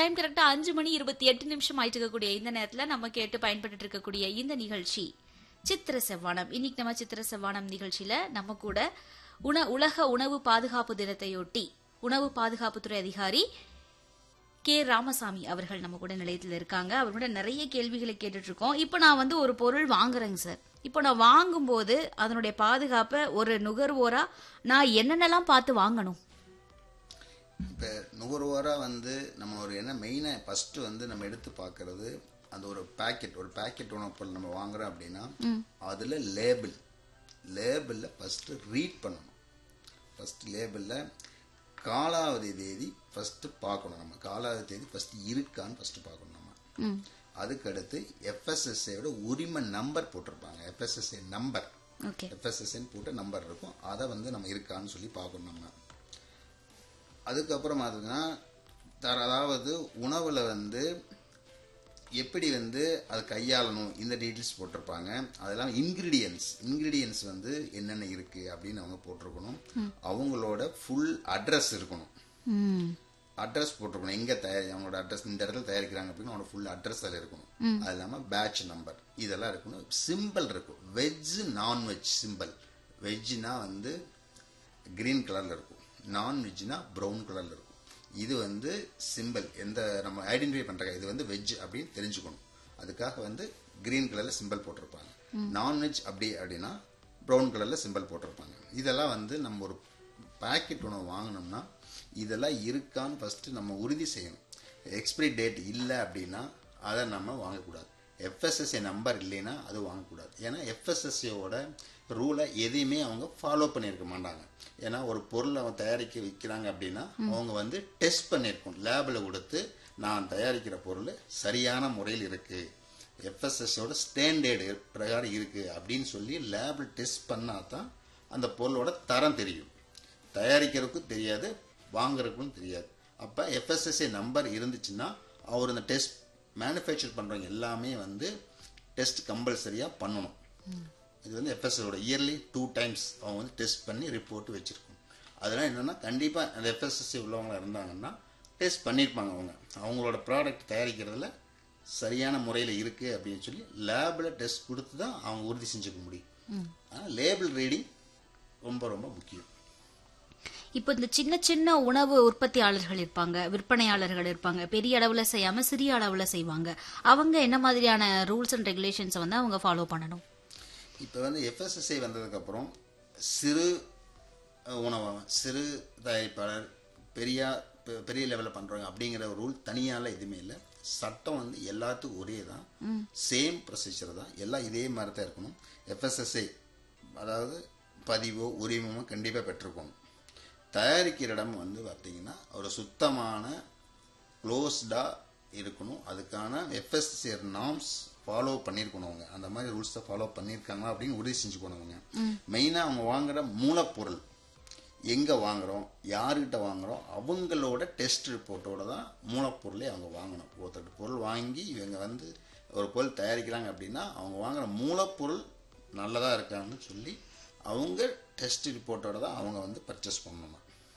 time கரெக்டா அஞ்சு மணி இருபத்தி எட்டு நிமிஷம் ஆயிட்டு இருக்கக்கூடிய இந்த நேரத்துல நம்ம கேட்டு பயன்பட்டு இருக்கக்கூடிய இந்த நிகழ்ச்சி சித்திர செவ்வானம் இன்னைக்கு நம்ம சித்திர செவ்வானம் நிகழ்ச்சியில நம்ம கூட உண உலக உணவு பாதுகாப்பு தினத்தையொட்டி உணவு பாதுகாப்புத்துறை அதிகாரி கே ராமசாமி அவர்கள் நம்ம கூட நிலையத்தில் இருக்காங்க அவர் கூட நிறைய கேள்விகளை கேட்டுட்டு இருக்கோம் இப்போ நான் வந்து ஒரு பொருள் வாங்குறேங்க சார் இப்போ நான் வாங்கும்போது அதனுடைய பாதுகாப்பை ஒரு நுகர்வோரா நான் என்னென்னலாம் பார்த்து வாங்கணும் இப்போ நுகர்வோராக வந்து நம்ம ஒரு என்ன மெயினாக ஃபஸ்ட்டு வந்து நம்ம எடுத்து பார்க்கறது அந்த ஒரு பேக்கெட் ஒரு பேக்கெட் உணவுப் பொருள் நம்ம வாங்குறோம் அப்படின்னா அதில் லேபிள் லேபிளில் ஃபஸ்ட்டு ரீட் பண்ணணும் ஃபஸ்ட்டு லேபிளில் காலாவதி தேதி ஃபஸ்ட்டு பார்க்கணும் நம்ம காலாவதி தேதி ஃபஸ்ட்டு இருக்கான்னு ஃபஸ்ட்டு பார்க்கணும் நம்ம அதுக்கடுத்து எஃப்எஸ்எஸ்ஐயோட உரிமை நம்பர் போட்டிருப்பாங்க எஃப்எஸ்எஸ்ஐ நம்பர் ஓகே எஃப்எஸ்எஸ்ஐன்னு போட்டு நம்பர் இருக்கும் அதை வந்து நம்ம இருக்கான்னு சொல்லி பார்க்கணும் நம்ம அதுக்கப்புறம் பார்த்தீங்கன்னா தர அதாவது உணவில் வந்து எப்படி வந்து அது கையாளணும் இந்த டீட்டெயில்ஸ் போட்டிருப்பாங்க அதெல்லாம் இன்கிரீடியன்ஸ் இன்கிரீடியன்ஸ் வந்து என்னென்ன இருக்குது அப்படின்னு அவங்க போட்டிருக்கணும் அவங்களோட ஃபுல் அட்ரஸ் இருக்கணும் ம் அட்ரஸ் போட்டிருக்கணும் எங்கே தயாரி அவங்களோட அட்ரஸ் இந்த இடத்துல தயாரிக்கிறாங்க அப்படின்னு அவங்களோட ஃபுல் அட்ரஸ் அதில் இருக்கணும் அது இல்லாமல் பேட்ச் நம்பர் இதெல்லாம் இருக்கணும் சிம்பிள் இருக்கும் வெஜ் நான்வெஜ் சிம்பிள் வெஜ்னா வந்து கிரீன் கலரில் இருக்கும் நான்வெஜ்னா ப்ரௌன் கலரில் இருக்கும் இது வந்து சிம்பிள் எந்த நம்ம ஐடென்டிஃபை பண்ணுறாங்க இது வந்து வெஜ் அப்படின்னு தெரிஞ்சுக்கணும் அதுக்காக வந்து கிரீன் கலரில் சிம்பிள் போட்டிருப்பாங்க நான்வெஜ் அப்படி அப்படின்னா ப்ரௌன் கலரில் சிம்பிள் போட்டிருப்பாங்க இதெல்லாம் வந்து நம்ம ஒரு பாக்கெட் உணவு வாங்கினோம்னா இதெல்லாம் இருக்கான்னு ஃபஸ்ட்டு நம்ம உறுதி செய்யணும் எக்ஸ்பிரி டேட் இல்லை அப்படின்னா அதை நம்ம வாங்கக்கூடாது எஃப்எஸ்எஸ்ஏ நம்பர் இல்லைன்னா அது வாங்கக்கூடாது ஏன்னா எஃப்எஸ்எஸ்ஏவோட ரூலை எதையுமே அவங்க ஃபாலோ பண்ணியிருக்க மாட்டாங்க ஏன்னா ஒரு பொருளை அவன் தயாரிக்க விற்கிறாங்க அப்படின்னா அவங்க வந்து டெஸ்ட் பண்ணியிருக்கோம் லேபில் கொடுத்து நான் தயாரிக்கிற பொருள் சரியான முறையில் இருக்குது எஃப்எஸ்எஸ்ஓட ஸ்டாண்டர்டு பிரகாரம் இருக்குது அப்படின்னு சொல்லி லேபிள் டெஸ்ட் பண்ணால் தான் அந்த பொருளோட தரம் தெரியும் தயாரிக்கிறதுக்கும் தெரியாது வாங்குறதுக்கும் தெரியாது அப்போ எஃப்எஸ்எஸ்ஏ நம்பர் இருந்துச்சுன்னா அவர் இந்த டெஸ்ட் மேனுஃபேக்சர் பண்ணுறவங்க எல்லாமே வந்து டெஸ்ட் கம்பல்சரியாக பண்ணணும் இது வந்து எஃப்எஸ்ஓட இயர்லி டூ டைம்ஸ் அவங்க வந்து டெஸ்ட் பண்ணி ரிப்போர்ட் வச்சுருக்கணும் அதெல்லாம் என்னென்னா கண்டிப்பாக அந்த எஃப்எஸ்எஸ்சி உள்ளவங்க இருந்தாங்கன்னா டெஸ்ட் பண்ணியிருப்பாங்க அவங்க அவங்களோட ப்ராடக்ட் தயாரிக்கிறதுல சரியான முறையில் இருக்குது அப்படின்னு சொல்லி லேபில் டெஸ்ட் கொடுத்து தான் அவங்க உறுதி செஞ்சுக்க முடியும் ஆனால் லேபிள் ரீடிங் ரொம்ப ரொம்ப முக்கியம் இப்போ இந்த சின்ன சின்ன உணவு உற்பத்தியாளர்கள் இருப்பாங்க விற்பனையாளர்கள் இருப்பாங்க பெரிய அளவுல செய்யாம சிறிய அளவுல செய்வாங்க அவங்க என்ன மாதிரியான ரூல்ஸ் அண்ட் ரெகுலேஷன்ஸை வந்து அவங்க ஃபாலோ பண்ணணும் இப்போ வந்து எஃப்எஸ்எஸ்ஐ வந்ததுக்கப்புறம் சிறு அஹ், உணவகம் சிறு தயாரிப்பாளர் பெரிய பெ- பெரிய லெவலில் பண்ணுறாங்க அப்படிங்கிற ரூல் தனியால எதுவுமே இல்லை சட்டம் வந்து எல்லாத்துக்கும் ஒரே தான் சேம் ப்ரொசீஜர் தான் எல்லாம் இதே மாதிரி தான் இருக்கணும் எஃப்எஸ்எஸ்ஐ அதாவது பதிவோ உரிமமோ கண்டிப்பாக பெற்றிருக்கணும் தயாரிக்கிற இடம் வந்து பார்த்தீங்கன்னா ஒரு சுத்தமான க்ளோஸ்டாக இருக்கணும் அதுக்கான எஃப்எஸ்சிஆர் நார்ம்ஸ் ஃபாலோ பண்ணியிருக்கணும் அவங்க அந்த மாதிரி ரூல்ஸை ஃபாலோ பண்ணியிருக்காங்களா அப்படின்னு உறுதி செஞ்சுக்கணும் அவங்க மெயினாக அவங்க வாங்குற மூலப்பொருள் எங்கே வாங்குறோம் யாருக்கிட்ட வாங்குறோம் அவங்களோட டெஸ்ட் ரிப்போர்ட்டோட தான் மூலப்பொருளே அவங்க வாங்கணும் ஒருத்தர் பொருள் வாங்கி இவங்க வந்து ஒரு பொருள் தயாரிக்கிறாங்க அப்படின்னா அவங்க வாங்குற மூலப்பொருள் நல்லதாக இருக்கான்னு சொல்லி அவங்க டெஸ்ட் ரிப்போர்ட்டோட தான் அவங்க வந்து பர்ச்சேஸ் பண்ணணும்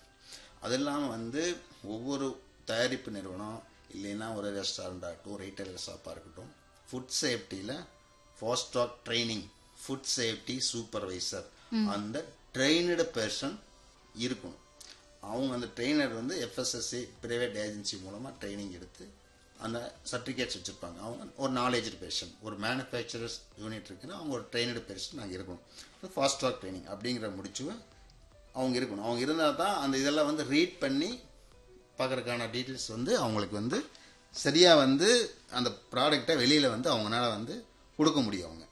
அது இல்லாமல் வந்து ஒவ்வொரு தயாரிப்பு நிறுவனம் இல்லைன்னா ஒரு ரெஸ்டாரண்ட் ஆகட்டும் ரீட்டைல் ஷாப்பாக இருக்கட்டும் ஃபுட் சேஃப்டியில் FoSTaC training food safety supervisor அந்த ட்ரெயினடு பர்சன் இருக்கணும் அவங்க அந்த ட்ரெயினர் வந்து எஃப்எஸ்எஸ்சி ப்ரைவேட் ஏஜென்சி மூலமாக ட்ரைனிங் எடுத்து அந்த சர்டிஃபிகேட்ஸ் வச்சுருப்பாங்க அவங்க ஒரு நாலேஜ் பெர்சன் ஒரு மேனுஃபேக்சரர்ஸ் யூனிட் இருக்குன்னா அவங்க ஒரு ட்ரெயினடு பெர்சன் அங்கே இருக்கணும் ஃபாஸ்ட் ட்ராக் ட்ரைனிங் அப்படிங்கிற முடிச்சு அவங்க இருக்கணும் அவங்க இருந்தால் தான் அந்த இதெல்லாம் வந்து ரீட் பண்ணி பார்க்குறதுக்கான டீட்டெயில்ஸ் வந்து அவங்களுக்கு வந்து சரியாக வந்து அந்த ப்ராடக்டை வெளியில் வந்து அவங்களால வந்து கொடுக்க முடியும் அவங்க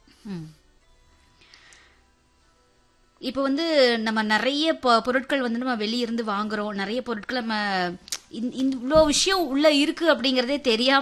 இப்போ வந்து நம்ம நிறைய பொ- பொருட்கள் வந்து நம்ம வெளியிருந்து வாங்குறோம் நிறைய பொருட்கள் நம்ம இந்த- இந்த இவ்வளோ விஷயம் உள்ள இருக்கு அப்படிங்கறதே தெரியாம